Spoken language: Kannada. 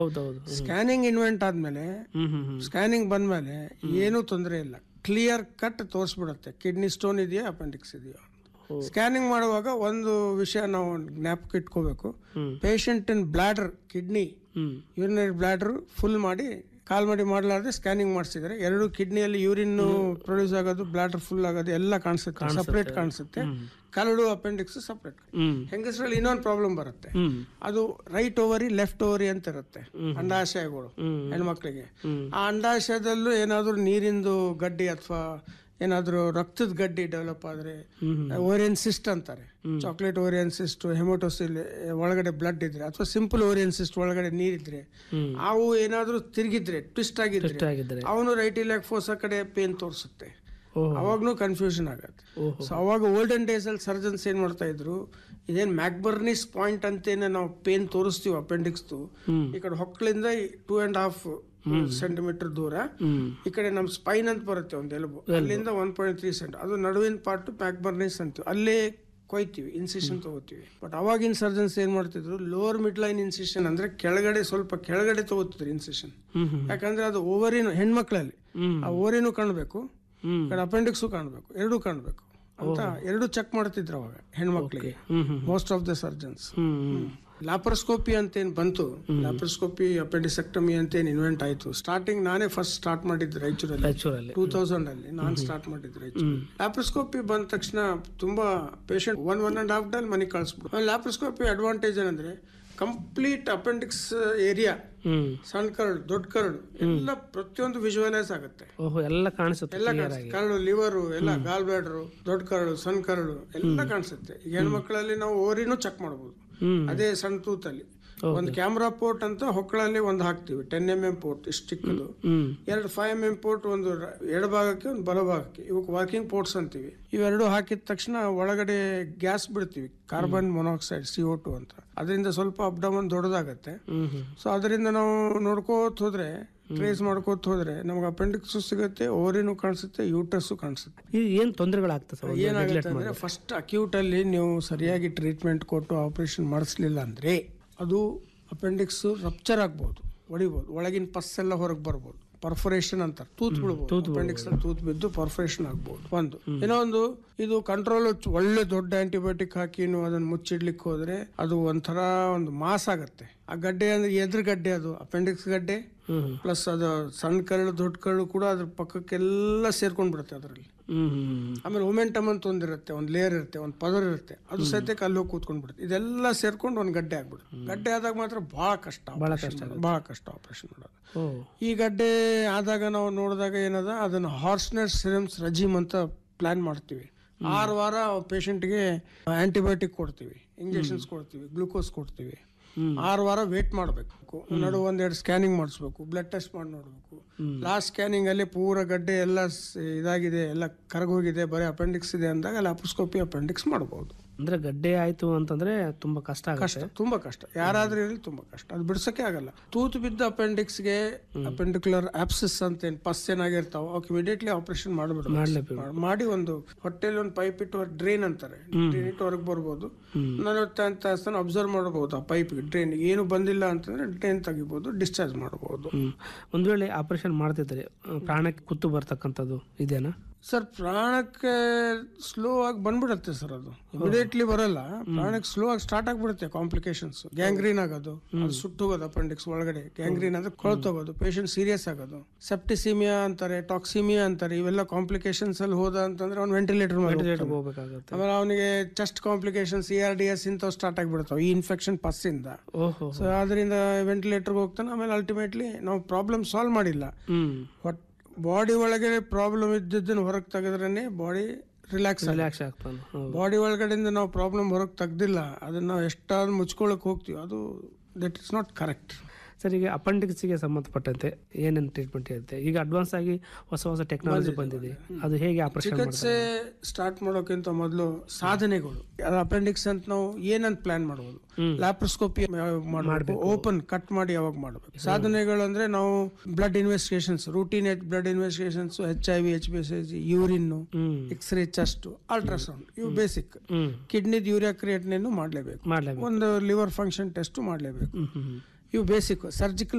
ಹೌದೌದು ಸ್ಕ್ಯಾನಿಂಗ್ ಇನ್ವೆಂಟ್ ಆದ್ಮೇಲೆ ಹ್ಮ್ ಹ್ಮ್ ಹ್ಮ್ ಸ್ಕ್ಯಾನಿಂಗ್ ಬಂದ್ಮೇಲೆ ಏನೂ ತೊಂದರೆ ಇಲ್ಲ ಕ್ಲಿಯರ್ ಕಟ್ ತೋರಿಸ್ಬಿಡುತ್ತೆ ಕಿಡ್ನಿ ಸ್ಟೋನ್ ಇದೆಯಾ ಅಪೆಂಡಿಕ್ಸ್ ಇದೆಯಾ ಸ್ಕ್ಯಾನಿಂಗ್ ಮಾಡುವಾಗ ಒಂದು ವಿಷಯ ನಾವು ಜ್ಞಾಪಕ ಇಟ್ಕೋಬೇಕು hmm. Patient in bladder kidney hmm urinary bladder full ಮಾಡಿ ಕಾಲ್ ಮಾಡಿ ಮಾಡಲಾರ್ದೆ ಸ್ಕ್ಯಾನಿಂಗ್ ಮಾಡಿಸಿದ್ರೆ ಎರಡು ಕಿಡ್ನಿಯಲ್ಲಿ ಯೂರಿನ್ ಪ್ರೊಡ್ಯೂಸ್ ಆಗೋದು ಬ್ಲಾಡರ್ ಫುಲ್ ಆಗೋದು ಎಲ್ಲ ಕಾಣಿಸುತ್ತೆ ಸಪ್ರೇಟ್ ಕಾಣಿಸುತ್ತೆ ಕರಡು ಅಪೆಂಡಿಕ್ಸ್ ಸಪ್ರೇಟ್ ಹ್ಮ್ ಹೆಂಗಸರಲ್ಲಿ ಇನ್ನೊಂದು ಪ್ರಾಬ್ಲಮ್ ಬರುತ್ತೆ ಹ್ಮ್ ಅದು ರೈಟ್ ಓವರಿ ಲೆಫ್ಟ್ ಓವರಿ ಅಂತ ಇರುತ್ತೆ ಅಂಡಾಶಯಗಳು ಹ್ಮ್. ಹೆಣ್ಮಕ್ಳಿಗೆ ಹ್ಮ್. ಆ ಅಂಡಾಶಯದಲ್ಲೂ ಏನಾದರೂ ನೀರಿಂದು ಗಡ್ಡಿ ಅಥವಾ ಏನಾದರೂ ರಕ್ತದ ಗಡ್ಡಿ ಡೆವಲಪ್ ಆದರೆ ಓರಿಯನ್ ಸಿಸ್ಟ್ ಅಂತಾರೆ ಚಾಕ್ಲೇಟ್ ಓರಿಯನ್ ಸಿಸ್ಟ್ ಹೆಮೋಟೋಸಿಲ್ ಒಳಗಡೆ ಬ್ಲಡ್ ಇದ್ರೆ ಅಥವಾ ಸಿಂಪಲ್ ಓರಿಯನ್ ಸಿಸ್ಟ್ ಒಳಗಡೆ ನೀರಿದ್ರೆ ಹ್ಮ್. ಅವು ಏನಾದರೂ ತಿರುಗಿದ್ರೆ ಟ್ವಿಸ್ಟ್ ಆಗಿದ್ರೆ ಆಗಿದ್ರೆ ಅವನು ರೈಟ್ ಇಲಾಕ್ ಫೋರ್ಸ್ ಕಡೆ ಪೇನ್ ತೋರಿಸುತ್ತೆ ಓಹೋ ಅವಾಗ್ಲೂ ಕನ್ಫ್ಯೂಷನ್ ಆಗತ್ತೆ ಓಹೋ ಸೊ ಅವಾಗ ಓಲ್ಡನ್ ಡೇಸ್ ಅಲ್ಲಿ ಸರ್ಜನ್ಸ್ ಏನ್ ಮಾಡ್ತಾ ಇದ್ರು ಇದೇನ್ ಮ್ಯಾಕ್ಬರ್ನಿಸ್ ಪಾಯಿಂಟ್ ಅಂತೇನೆ ನಾವು ಪೇನ್ ತೋರಿಸ್ತೀವಿ ಅಪೆಂಡಿಕ್ಸ್ದು ಹ್ಮ್ ಈ ಕಡೆ ಹೊಕ್ಕಳಿಂದ ಟೂ ಅಂಡ್ ಹಾಫ್ ಸೆಂಟಿಮೀಟರ್ ದೂರ ಹ್ಮ್ ಈ ಕಡೆ ನಮ್ ಸ್ಪೈನ್ ಅಂತ ಬರುತ್ತೆ ಒಂದು ಎಲುಬು ಅಲ್ಲಿಂದ ಒನ್ ಪಾಯಿಂಟ್ ತ್ರೀ ಸೆಂಟ್ ಅದು ನಡುವಿನ ಪಾರ್ಟ್ ಮ್ಯಾಕ್ಬರ್ನಿಸ್ ಅಂತೀವಿ ಅಲ್ಲೇ ಕೊಯ್ತೀವಿ ಇನ್ಸಿಷನ್ ತಗೋತೀವಿ ಬಟ್ ಅವಾಗಿನ ಸರ್ಜನ್ಸ್ ಏನ್ ಮಾಡ್ತಿದ್ರು ಲೋವರ್ ಮಿಡ್ ಲೈನ್ ಇನ್ಸಿಷನ್ ಅಂದ್ರೆ ಕೆಳಗಡೆ ಸ್ವಲ್ಪ ಕೆಳಗಡೆ ತಗೋತಿದ್ರು ಇನ್ಸಿಷನ್ ಹ್ಮ್ ಹ್ಮ್ ಯಾಕಂದ್ರೆ ಅದು ಓವರಿನ ಹೆಣ್ಮಕ್ಳಲ್ಲಿ ಹ್ಮ್ ಆ ಓರಿನೂ ಕಾಣಬೇಕು ಹ್ಮ್ ಕಡೆ ಅಪೆಂಡಿಕ್ಸು ಕಾಣಬೇಕು ಎರಡೂ ಕಾಣಬೇಕು ಅಂತ ಎರಡು ಚೆಕ್ ಮಾಡ್ತಿದ್ರು ಅವಾಗ ಹೆಣ್ಮಕ್ಳಿಗೆ hmm hmm most of the surgeons hmm hmm laparoscopy ಅಂತ ಏನ್ ಬಂತು ಲ್ಯಾಪ್ರೋಸ್ಕೋಪಿ ಅಪೆಂಡಿಸೆಕ್ಟಮಿ ಅಂತ ಏನ್ ಇನ್ವೆಂಟ್ ಆಯ್ತು ಸ್ಟಾರ್ಟಿಂಗ್ ನಾನೇ ಫಸ್ಟ್ ಸ್ಟಾರ್ಟ್ ಮಾಡಿದ್ದು ರಾಯಚೂರಲ್ಲಿ ರಾಯಚೂರಲ್ಲಿ ಟೂ ತೌಸಂಡ್ ಅಲ್ಲಿ ನಾನು ಸ್ಟಾರ್ಟ್ ಮಾಡಿದ್ದು ರಾಯಚೂರು ಲ್ಯಾಪ್ರೋಸ್ಕೋಪಿ ಬಂದ ತಕ್ಷಣ ತುಂಬಾ patient one one and half ಡಲ್ ಮನೆಗೆ ಕಳಿಸ್ಬಿಡು ಲ್ಯಾಪ್ರೋಸ್ಕೋಪಿ ಅಡ್ವಾಂಟೇಜ್ ಏನಂದ್ರೆ ಕಂಪ್ಲೀಟ್ ಅಪೆಂಡಿಕ್ಸ್ ಏರಿಯಾ ಹ್ಮ್ ಸಣ್ಣ ಕರಡು ದೊಡ್ಡ ಕರಡು ಎಲ್ಲ ಪ್ರತಿಯೊಂದು ವಿಜುವಲೈಸ್ ಆಗುತ್ತೆ ಓಹೋ ಎಲ್ಲ ಕಾಣಿಸುತ್ತೆ ಎಲ್ಲ clear ಕಾಣಿಸುತ್ತೆ ಆಗಿ ಕರಳು ಲಿವರು ಎಲ್ಲ ಗಾಲ್ ಬ್ಲಾಡರು ದೊಡ್ಡ ಕರಳು ಸಣ್ಣ ಕರಳು ಎಲ್ಲ ಕಾಣಿಸುತ್ತೆ ಈಗ ಹೆಣ್ಮಕ್ಳಲ್ಲಿ ನಾವು ಓರಿನೂ ಚೆಕ್ ಮಾಡ್ಬೋದು ಹ್ಮ್ ಅದೇ ಸಣ್ಣ ತೂತಲ್ಲಿ ಒಂದು ಕ್ಯಾಮ್ರಾ ಪೋರ್ಟ್ ಅಂತ ಹೊಕ್ಕಳಲ್ಲಿ ಒಂದು ಹಾಕ್ತಿವಿ ಟೆನ್ ಎಮ್ ಎಂ ಪೋರ್ಟ್ ಇಷ್ಟು ಚಿಕ್ಕದು ಹ್ಮ್ ಎರಡು ಫೈವ್ ಎಮ್ ಎಂ ಪೋರ್ಟ್ ಒಂದು ರ- ಎಡಭಾಗಕ್ಕೆ ಒಂದು ಬಲಭಾಗಕ್ಕೆ ಇವಕ್ಕೆ ವರ್ಕಿಂಗ್ ಪೋರ್ಟ್ಸ್ ಅಂತೀವಿ ಇವೆರಡು ಹಾಕಿದ ತಕ್ಷಣ ಒಳಗಡೆ ಗ್ಯಾಸ್ ಬಿಡ್ತೀವಿ carbon monoxide C O two ಅಂತ ಅದರಿಂದ ಸ್ವಲ್ಪ ಅಪ್ಡಮನ್ ದೊಡ್ಡದಾಗತ್ತೆ ಹ್ಮ್ ಹ್ಮ್ ಸೊ ಅದರಿಂದ ನಾವು ನೋಡ್ಕೋತ ಹೋದ್ರೆ ಟ್ರೇಸ್ ಮಾಡ್ಕೋತ ಹೋದ್ರೆ ನಮ್ಗೆ ಅಪೆಂಡಿಕ್ಸ್ ಸಿಗುತ್ತೆ ಓರಿನೂ ಕಾಣಿಸುತ್ತೆ ಯೂಟಸ್ಸು ಕಾಣಿಸುತ್ತೆ ಇದು ಏನ್ ತೊಂದರೆಗಳಾಗ್ತದೆ ಸರ್ ಏನಾಗುತ್ತೆ ಅಂದ್ರೆ ಫಸ್ಟ್ ಅಕ್ಯೂಟ್ ಅಲ್ಲಿ ನೀವು ಸರಿಯಾಗಿ ಟ್ರೀಟ್ಮೆಂಟ್ ಕೊಟ್ಟು ಆಪರೇಷನ್ ಮಾಡಿಸ್ಲಿಲ್ಲ ಅಂದ್ರೆ ಅದು ಅಪೆಂಡಿಕ್ಸ್ ರಪ್ಚರ್ ಆಗ್ಬೋದು ಹೊಡಿಬೋದು ಒಳಗಿನ ಪಸ್ ಎಲ್ಲ ಹೊರಗೆ ಬರ್ಬೋದು ಪರ್ಫೊರೇಷನ್ ಅಂತಾರೆ ತೂತ್ ಬಿಡ್ಬೋದು ಅಪೆಂಡಿಕ್ಸ್ ಅಲ್ಲಿ ತೂತ್ ಬಿದ್ದು ಪರ್ಫೊರೇಷನ್ ಆಗ್ಬೋದು ಒಂದು ಇನ್ನೊಂದು ಇದು ಕಂಟ್ರೋಲ್ ಒಳ್ಳೆ ದೊಡ್ಡ ಆಂಟಿಬಯೋಟಿಕ್ ಹಾಕಿ ನೀವು ಅದನ್ನ ಮುಚ್ಚಿಡ್ಲಿಕ್ಕೆ ಹೋದ್ರೆ ಅದು ಒಂಥರ ಒಂದು ಮಾಸ್ ಆಗತ್ತೆ ಆ ಗಡ್ಡೆ ಅಂದ್ರೆ ಎದ್ರ ಗಡ್ಡೆ ಅದು ಅಪೆಂಡಿಕ್ಸ್ ಗಡ್ಡೆ ಹ್ಮ್ ಪ್ಲಸ್ ಅದು ಸಣ್ಣ ಕರಳು ದೊಡ್ಡ ಕರಳು ಕೂಡ ಅದ್ರ ಪಕ್ಕಕ್ಕೆಲ್ಲ ಸೇರ್ಕೊಂಡ್ ಬಿಡುತ್ತೆ ಅದರಲ್ಲಿ ಹ್ಮ್ ಹ್ಮ್ ಆಮೇಲೆ ಒಮೆಂಟಮ್ ಅಂತ ಒಂದಿರುತ್ತೆ ಒಂದು ಲೇಯರ್ ಇರುತ್ತೆ ಒಂದು ಪದರ್ ಇರುತ್ತೆ ಅದು ಸದ್ಯಕ್ಕೆ ಅಲ್ಲಿ ಹೋಗಿ ಕೂತ್ಕೊಂಡ್ ಬಿಡುತ್ತೆ ಇದೆಲ್ಲ ಸೇರ್ಕೊಂಡು ಒಂದು ಗಡ್ಡೆ ಆಗ್ಬಿಡುತ್ತೆ ಗಡ್ಡೆ ಆದಾಗ ಮಾತ್ರ ಬಹಳ ಕಷ್ಟ ಬಹಳ ಕಷ್ಟ ಬಹಳ ಕಷ್ಟ ಆಪರೇಷನ್ ಮಾಡೋದು ಓ ಈ ಗಡ್ಡೆ ಆದಾಗ ನಾವು ನೋಡಿದಾಗ ಏನದ ಅದನ್ನ ಹಾರ್ಸ್ನೆಸ್ ಸಿರಮ್ಸ್ ರಜೀಮ್ ಅಂತ ಪ್ಲಾನ್ ಮಾಡ್ತೀವಿ ಆರು ವಾರ ಪೇಷಂಟ್ಗೆ ಆಂಟಿಬಯೋಟಿಕ್ ಕೊಡ್ತೀವಿ ಇಂಜೆಕ್ಷನ್ಸ್ ಕೊಡ್ತೀವಿ ಗ್ಲೂಕೋಸ್ ಕೊಡ್ತೀವಿ ಆರು ವಾರ ವೇಟ್ ಮಾಡಬೇಕು ನಡು ಒಂದೆರಡು ಸ್ಕ್ಯಾನಿಂಗ್ ಮಾಡಿಸ್ಬೇಕು ಬ್ಲಡ್ ಟೆಸ್ಟ್ ಮಾಡಿ ನೋಡಬೇಕು ಲಾಸ್ಟ್ ಸ್ಕ್ಯಾನಿಂಗ್ ಅಲ್ಲಿ ಪೂರ ಗಡ್ಡೆ ಎಲ್ಲ ಸ್- ಇದಾಗಿದೆ ಎಲ್ಲ ಕರಗೋಗಿದೆ ಬರೀ ಅಪೆಂಡಿಕ್ಸ್ ಇದೆ ಅಂದಾಗ ಲ್ಯಾಪ್ರೋಸ್ಕೋಪಿ ಅಪೆಂಡಿಕ್ಸ್ ಮಾಡಬಹುದು ಅಂದ್ರೆ ಗಡ್ಡೆ ಆಯ್ತು ಅಂತಂದ್ರೆ ತುಂಬಾ ಕಷ್ಟ ಆಗುತ್ತೆ ಕಷ್ಟ ತುಂಬಾ ಕಷ್ಟ ಯಾರಾದ್ರೂ ಇರಲಿ ತುಂಬಾ ಕಷ್ಟ ಅದು ಬಿಡ್ಸಕ್ಕೆ ಆಗಲ್ಲ ತೂತು ಬಿದ್ದ ಅಪೆಂಡಿಕ್ಸ್ಗೆ ಅಪೆಂಡಿಕ್ಯುಲರ್ ಆಪ್ಸಿಸ್ ಅಂತ ಏನ್ ಪಸ್ ಏನಾಗಿರ್ತಾವ ಅವಕ್ಕೆ ಇಮಿಡಿಯೇಟ್ಲಿ ಆಪರೇಷನ್ ಮಾಡಿಬಿಡ್ಬೇಕು ಮಾಡ್ಲೇಬೇಕು ಮಾಡಿ ಒಂದು ಹೊಟ್ಟೆಲಿ ಒಂದು ಪೈಪ್ ಇಟ್ಟು ಡ್ರೈನ್ ಅಂತಾರೆ ಡ್ರೈನ್ ಇಟ್ಟು ಹೊರಗೆ ಬರ್ಬೋದು ನಲವತ್ತೈದು ತಾಸನ್ನು ಅಬ್ಸರ್ವ್ ಮಾಡಬಹುದು ಆ ಪೈಪ್ ಡ್ರೈನ್ ಏನು ಬಂದಿಲ್ಲ ಅಂತಂದ್ರೆ ಡ್ರೈನ್ ತೆಗಿಬಹುದು ಡಿಸ್ಚಾರ್ಜ್ ಮಾಡಬಹುದು ಹ್ಮ್ ಒಂದ್ ವೇಳೆ ಆಪರೇಷನ್ ಮಾಡ್ತಿದ್ರೆ ಆ, ಪ್ರಾಣಕ್ಕೆ ಕುತ್ತು ಬರ್ತಕ್ಕಂಥದ್ದು ಇದೇನಾ ಸರ್ ಪ್ರಾಣಕ್ಕೆ ಸ್ಲೋ ಆಗಿ ಬಂದ್ಬಿಡುತ್ತೆ ಸರ್ ಅದು ಇಮಿಡಿಯೇಟ್ಲಿ ಬರಲ್ಲ ಪ್ರಾಣಕ್ಕೆ ಸ್ಲೋ ಆಗಿ ಸ್ಟಾರ್ಟ್ ಆಗ್ಬಿಡುತ್ತೆ ಕಾಂಪ್ಲಿಕೇಶನ್ಸ್ ಗ್ಯಾಂಗ್ರೀನ್ ಆಗೋದು ಅದು ಸುಟ್ಟೋಗೋದು ಅಪೆಂಡಿಕ್ಸ್ ಒಳಗಡೆ ಗ್ಯಾಂಗ್ರೀನ್ ಅಂದ್ರೆ ಕೊಳ್ತೋಗೋದು ಪೇಷಂಟ್ ಸೀರಿಯಸ್ ಆಗೋದು ಸೆಪ್ಟಿಸಿಮಿಯಾ ಅಂತಾರೆ ಟಾಕ್ಸಿಮಿಯಾ ಅಂತಾರೆ ಇವೆಲ್ಲ ಕಾಂಪ್ಲಿಕೇಶನ್ಸ್ ಅಲ್ಲಿ ಹೋದ ಅಂತಂದ್ರೆ ಅವ್ನು ವೆಂಟಿಲೇಟರ್ ಮೇಲೆ ಹೋಗ್ಬೇಕಾಗತ್ತೆ ಆಮೇಲೆ ಅವನಿಗೆ chest complications C R D S ಇಂಥವು ಸ್ಟಾರ್ಟ್ ಆಗಿಬಿಡ್ತಾವೆ ಈ ಇನ್ಫೆಕ್ಷನ್ ಪಸ್ಸಿಂದ ಓಹೋ ಸೊ ಅದರಿಂದ ವೆಂಟಿಲೇಟರ್ಗೆ ಹೋಗ್ತಾನೆ ಆಮೇಲೆ ಅಲ್ಟಿಮೇಟ್ಲಿ ನಾವು ಪ್ರಾಬ್ಲಮ್ ಸಾಲ್ವ್ ಮಾಡಿಲ್ಲ ಹ್ಮ್ ಹೊಟ್ ಬಾಡಿ ಒಳಗೆ ಪ್ರಾಬ್ಲಮ್ ಇದ್ದಿದ್ದನ್ನು ಹೊರಗೆ ತೆಗೆದ್ರೇನೆ ಬಾಡಿ ರಿಲ್ಯಾಕ್ಸ್ ರಿಲ್ಯಾಕ್ಸ್ ಆಗ್ತಾನೆ ಹೌದು ಬಾಡಿ ಒಳಗಡೆಯಿಂದ ನಾವು ಪ್ರಾಬ್ಲಮ್ ಹೊರಗೆ ತೆಗ್ದಿಲ್ಲ ಅದನ್ನ ನಾವು ಎಷ್ಟಾದ್ರೂ ಮುಚ್ಕೊಳಕ್ ಹೋಗ್ತೀವಿ ಅದು that is not correct sir ಈಗ ಅಪೆಂಡಿಕ್ಸ್ಗೆ ಸಂಬಂಧಪಟ್ಟಂತೆ ಏನೇನು ಟ್ರೀಟ್ಮೆಂಟ್ ಇರುತ್ತೆ ಈಗ ಅಡ್ವಾನ್ಸ್ ಆಗಿ ಹೊಸ ಹೊಸ ಟೆಕ್ನಾಲಜಿ ಬಂದಿದೆ ಅದು ಹೇಗೆ ಆಪರೇಷನ್ ಚಿಕಿತ್ಸೆ ಸ್ಟಾರ್ಟ್ ಮಾಡೋಕ್ಕಿಂತ ಮೊದಲು ಸಾಧನೆಗಳು ಅಪೆಂಡಿಕ್ಸ್ ಅಂತ ನಾವು ಏನಂತ ಪ್ಲಾನ್ ಮಾಡ್ಬೋದು ಲ್ಯಾಪ್ರೋಸ್ಕೋಪಿ ಮಾಡಬೇಕು ಓಪನ್ ಕಟ್ ಮಾಡಿ ಯಾವಾಗ ಮಾಡಬೇಕು ಸಾಧನೆಗಳು ಅಂದ್ರೆ ನಾವು blood investigations routine blood investigations H I V H B S S urine hmm X ray chest ultrasound ಇವು ಬೇಸಿಕ್ ಹ್ಮ್ ಕಿಡ್ನಿದ್ ಯೂರಿಯಾ ಕ್ರಿಯೇಟ್ನೇನು ಮಾಡಲೇಬೇಕು ಮಾಡ್ಲೇಬೇಕು ಒಂದು ಲಿವರ್ ಫಂಕ್ಷನ್ ಟೆಸ್ಟ್ ಮಾಡಲೇಬೇಕು ಹ್ಮ್ ಹ್ಮ್ ಇವು ಬೇಸಿಕ್ ಸರ್ಜಿಕಲ್